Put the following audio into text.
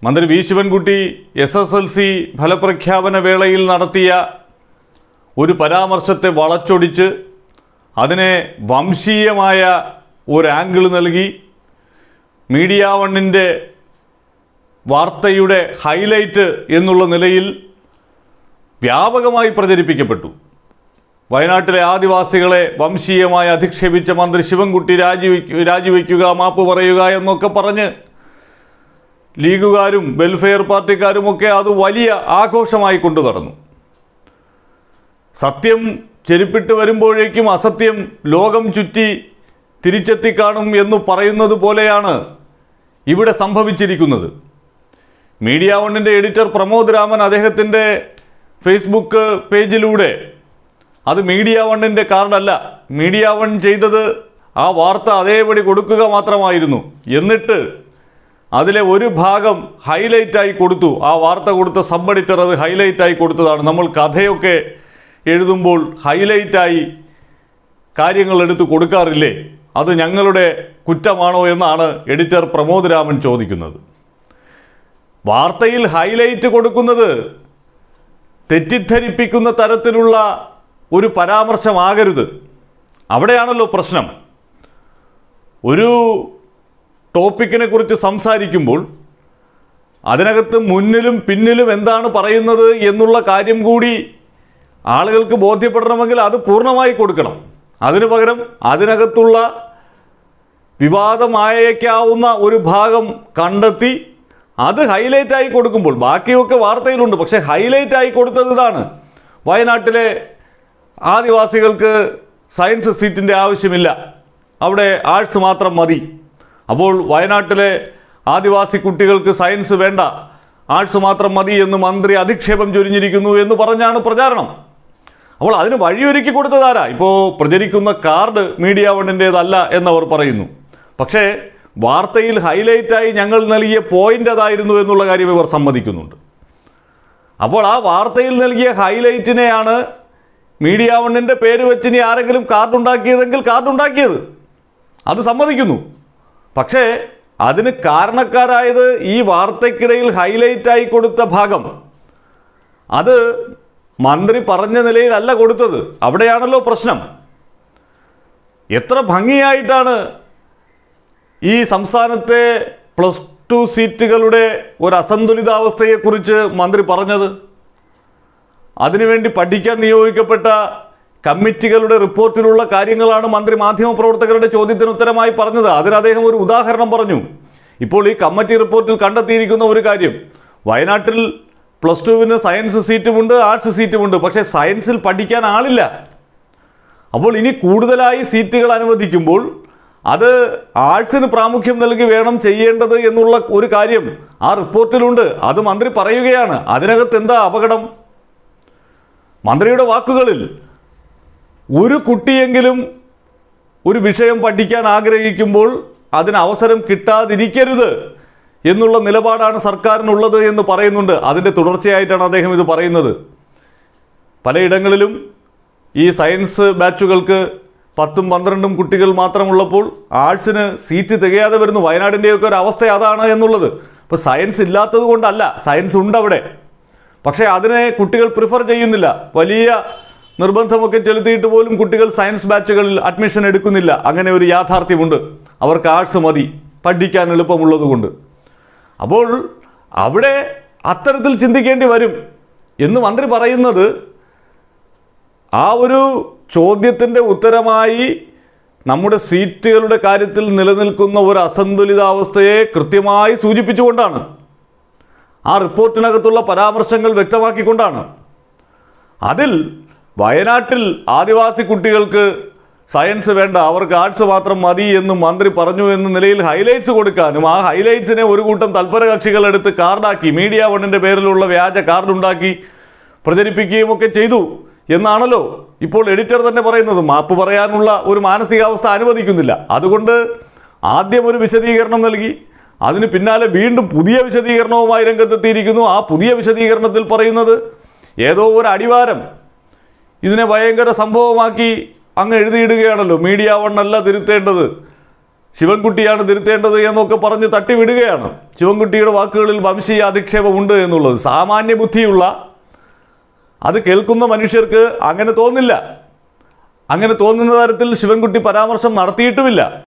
മന്ത്രി V Sivankutty S S L C ഫലപ്രഖ്യാപന വേളയിൽ നടത്തിയ ഒരു പരാമർശത്തെ വളച്ചൊടിച്ച് അതിനെ വംശീയമായ ഒരു ആംഗിൾ നൽകി മീഡിയ വണ്ണിൻ്റെ വാർത്തയുടെ ഹൈലൈറ്റ് എന്നുള്ള നിലയിൽ വ്യാപകമായി പ്രചരിപ്പിക്കപ്പെട്ടു വയനാട്ടിലെ ആദിവാസികളെ വംശീയമായി അധിക്ഷേപിച്ച മന്ത്രി ശിവൻകുട്ടി രാജിവെക്കു രാജിവെക്കുക മാപ്പ് പറയുക എന്നൊക്കെ പറഞ്ഞ് ലീഗുകാരും വെൽഫെയർ പാർട്ടിക്കാരുമൊക്കെ അത് വലിയ ആഘോഷമായി കൊണ്ടു നടന്നു സത്യം ചെരുപ്പിട്ട് വരുമ്പോഴേക്കും അസത്യം ലോകം ചുറ്റി തിരിച്ചെത്തിക്കാണും എന്ന് പറയുന്നത് പോലെയാണ് ഇവിടെ സംഭവിച്ചിരിക്കുന്നത് മീഡിയ വണ്ണിൻ്റെ എഡിറ്റർ പ്രമോദ് രാമൻ അദ്ദേഹത്തിൻ്റെ ഫേസ്ബുക്ക് പേജിലൂടെ അത് മീഡിയ വണ്ണിൻ്റെ കാർഡല്ല മീഡിയ വൺ ചെയ്തത് ആ വാർത്ത അതേപടി കൊടുക്കുക മാത്രമായിരുന്നു എന്നിട്ട് അതിലെ ഒരു ഭാഗം ഹൈലൈറ്റായി കൊടുത്തു ആ വാർത്ത കൊടുത്ത സബ് എഡിറ്റർ അത് ഹൈലൈറ്റായി കൊടുത്തതാണ് നമ്മൾ കഥയൊക്കെ എഴുതുമ്പോൾ ഹൈലൈറ്റായി കാര്യങ്ങൾ എടുത്ത് കൊടുക്കാറില്ലേ അത് ഞങ്ങളുടെ കുറ്റമാണോ എന്നാണ് എഡിറ്റർ പ്രമോദ് രാമൻ ചോദിക്കുന്നത് വാർത്തയിൽ ഹൈലൈറ്റ് കൊടുക്കുന്നത് തെറ്റിദ്ധരിപ്പിക്കുന്ന തരത്തിലുള്ള ഒരു പരാമർശമാകരുത് അവിടെയാണല്ലോ പ്രശ്നം ഒരു ടോപ്പിക്കിനെ കുറിച്ച് സംസാരിക്കുമ്പോൾ അതിനകത്ത് മുന്നിലും പിന്നിലും എന്താണ് പറയുന്നത് എന്നുള്ള കാര്യം കൂടി ആളുകൾക്ക് ബോധ്യപ്പെടണമെങ്കിൽ അത് പൂർണ്ണമായി കൊടുക്കണം അതിനു പകരം അതിനകത്തുള്ള വിവാദമായേക്കാവുന്ന ഒരു ഭാഗം കണ്ടെത്തി അത് ഹൈലൈറ്റായി കൊടുക്കുമ്പോൾ ബാക്കിയൊക്കെ വാർത്തയിലുണ്ട് പക്ഷേ ഹൈലൈറ്റായി കൊടുത്തത് ഇതാണ് വയനാട്ടിലെ ആദിവാസികൾക്ക് സയൻസ് സീറ്റിൻ്റെ ആവശ്യമില്ല അവിടെ ആർട്സ് മാത്രം മതി അപ്പോൾ വയനാട്ടിലെ ആദിവാസി കുട്ടികൾക്ക് സയൻസ് വേണ്ട ആർട്സ് മാത്രം മതി എന്ന് മന്ത്രി അധിക്ഷേപം ചൊരിഞ്ഞിരിക്കുന്നു എന്ന് പറഞ്ഞാണ് പ്രചാരണം അപ്പോൾ അതിന് വഴിയൊരുക്കി കൊടുത്തതാരാ ഇപ്പോൾ പ്രചരിക്കുന്ന കാർഡ് മീഡിയ വണ്ണിൻ്റേതല്ല എന്നവർ പറയുന്നു പക്ഷേ വാർത്തയിൽ ഹൈലൈറ്റായി ഞങ്ങൾ നൽകിയ പോയിന്റ് അതായിരുന്നു എന്നുള്ള കാര്യം ഇവർ സമ്മതിക്കുന്നുണ്ട് അപ്പോൾ ആ വാർത്തയിൽ നൽകിയ ഹൈലൈറ്റിനെയാണ് മീഡിയ വണ്ണിൻ്റെ പേര് വെച്ച് ഇനി ആരെങ്കിലും കാർഡ് ഉണ്ടാക്കിയതെങ്കിൽ കാർഡ് ഉണ്ടാക്കിയത് അത് സമ്മതിക്കുന്നു പക്ഷേ അതിന് കാരണക്കാരായത് ഈ വാർത്തയ്ക്കിടയിൽ ഹൈലൈറ്റായി കൊടുത്ത ഭാഗം അത് മന്ത്രി പറഞ്ഞ നിലയിലല്ല കൊടുത്തത് അവിടെയാണല്ലോ പ്രശ്നം എത്ര ഭംഗിയായിട്ടാണ് ഈ സംസ്ഥാനത്തെ പ്ലസ് ടു സീറ്റുകളുടെ ഒരു അസന്തുലിതാവസ്ഥയെക്കുറിച്ച് മന്ത്രി പറഞ്ഞത് അതിനുവേണ്ടി പഠിക്കാൻ നിയോഗിക്കപ്പെട്ട കമ്മിറ്റികളുടെ റിപ്പോർട്ടിലുള്ള കാര്യങ്ങളാണ് മന്ത്രി മാധ്യമപ്രവർത്തകരുടെ ചോദ്യത്തിന് ഉത്തരമായി പറഞ്ഞത് അതിന് അദ്ദേഹം ഒരു ഉദാഹരണം പറഞ്ഞു ഇപ്പോൾ ഈ കമ്മിറ്റി റിപ്പോർട്ടിൽ കണ്ടെത്തിയിരിക്കുന്ന ഒരു കാര്യം വയനാട്ടിൽ പ്ലസ് ടുവിന് സയൻസ് സീറ്റുമുണ്ട് ആർട്സ് സീറ്റുമുണ്ട് പക്ഷേ സയൻസിൽ പഠിക്കാൻ ആളില്ല അപ്പോൾ ഇനി കൂടുതലായി സീറ്റുകൾ അനുവദിക്കുമ്പോൾ അത് ആർട്സിന് പ്രാമുഖ്യം നൽകി വേണം ചെയ്യേണ്ടത് എന്നുള്ള ഒരു കാര്യം ആ റിപ്പോർട്ടിലുണ്ട് അത് മന്ത്രി പറയുകയാണ് അതിനകത്ത് എന്താ അപകടം മന്ത്രിയുടെ വാക്കുകളിൽ ഒരു കുട്ടിയെങ്കിലും ഒരു വിഷയം പഠിക്കാൻ ആഗ്രഹിക്കുമ്പോൾ അതിന് അവസരം കിട്ടാതിരിക്കരുത് എന്നുള്ള നിലപാടാണ് സർക്കാരിനുള്ളത് എന്ന് പറയുന്നുണ്ട് അതിൻ്റെ തുടർച്ചയായിട്ടാണ് അദ്ദേഹം ഇത് പറയുന്നത് പലയിടങ്ങളിലും ഈ സയൻസ് ബാച്ചുകൾക്ക് പത്തും പന്ത്രണ്ടും കുട്ടികൾ മാത്രമുള്ളപ്പോൾ ആർട്സിന് സീറ്റ് തികയാതെ വരുന്നു വയനാടിൻ്റെയൊക്കെ ഒരു അവസ്ഥ അതാണ് എന്നുള്ളത് ഇപ്പോൾ സയൻസ് ഇല്ലാത്തത് കൊണ്ടല്ല സയൻസ് ഉണ്ട് അവിടെ പക്ഷേ അതിനെ കുട്ടികൾ പ്രിഫർ ചെയ്യുന്നില്ല വലിയ നിർബന്ധമൊക്കെ ചെലുത്തിയിട്ട് പോലും കുട്ടികൾ സയൻസ് ബാച്ചുകളിൽ അഡ്മിഷൻ എടുക്കുന്നില്ല അങ്ങനെ ഒരു യാഥാർത്ഥ്യമുണ്ട് അവർക്ക് ആർട്സ് മതി പഠിക്കാൻ എളുപ്പമുള്ളതുകൊണ്ട് അപ്പോൾ അവിടെ അത്തരത്തിൽ ചിന്തിക്കേണ്ടി വരും എന്ന് മന്ത്രി പറയുന്നത് ആ ഒരു ചോദ്യത്തിൻ്റെ ഉത്തരമായി നമ്മുടെ സീറ്റുകളുടെ കാര്യത്തിൽ നിലനിൽക്കുന്ന ഒരു അസന്തുലിതാവസ്ഥയെ കൃത്യമായി സൂചിപ്പിച്ചുകൊണ്ടാണ് ആ റിപ്പോർട്ടിനകത്തുള്ള പരാമർശങ്ങൾ വ്യക്തമാക്കിക്കൊണ്ടാണ് അതിൽ വയനാട്ടിൽ ആദിവാസി കുട്ടികൾക്ക് സയൻസ് വേണ്ട അവർക്ക് ആർട്സ് മാത്രം മതി എന്ന് മന്ത്രി പറഞ്ഞു എന്ന നിലയിൽ ഹൈലൈറ്റ്സ് കൊടുക്കാനും ആ ഹൈലൈറ്റ്സിനെ ഒരു കൂട്ടം തൽപര കക്ഷികൾ എടുത്ത് കാർഡാക്കി മീഡിയ വണ്ണിൻ്റെ പേരിലുള്ള വ്യാജ കാർഡ് ഉണ്ടാക്കി പ്രചരിപ്പിക്കുകയും ഒക്കെ ചെയ്തു എന്നാണല്ലോ ഇപ്പോൾ എഡിറ്റർ തന്നെ പറയുന്നത് മാപ്പ് പറയാനുള്ള ഒരു മാനസികാവസ്ഥ അനുവദിക്കുന്നില്ല അതുകൊണ്ട് ആദ്യം ഒരു വിശദീകരണം നൽകി അതിന് പിന്നാലെ വീണ്ടും പുതിയ വിശദീകരണവുമായി രംഗത്തെത്തിയിരിക്കുന്നു ആ പുതിയ വിശദീകരണത്തിൽ പറയുന്നത് ഏതോ ഒരു അടിവാരം ഇതിനെ ഭയങ്കര സംഭവമാക്കി അങ്ങ് എഴുതിയിടുകയാണല്ലോ മീഡിയ വണ്ണല്ല തിരുത്തേണ്ടത് ശിവൻകുട്ടിയാണ് തിരുത്തേണ്ടത് എന്നൊക്കെ പറഞ്ഞ് തട്ടിവിടുകയാണ് ശിവൻകുട്ടിയുടെ വാക്കുകളിൽ വംശീയ അധിക്ഷേപമുണ്ട് എന്നുള്ളത് സാമാന്യ ബുദ്ധിയുള്ള അത് കേൾക്കുന്ന മനുഷ്യർക്ക് അങ്ങനെ തോന്നില്ല അങ്ങനെ തോന്നുന്ന തരത്തിൽ ശിവൻകുട്ടി പരാമർശം നടത്തിയിട്ടുമില്ല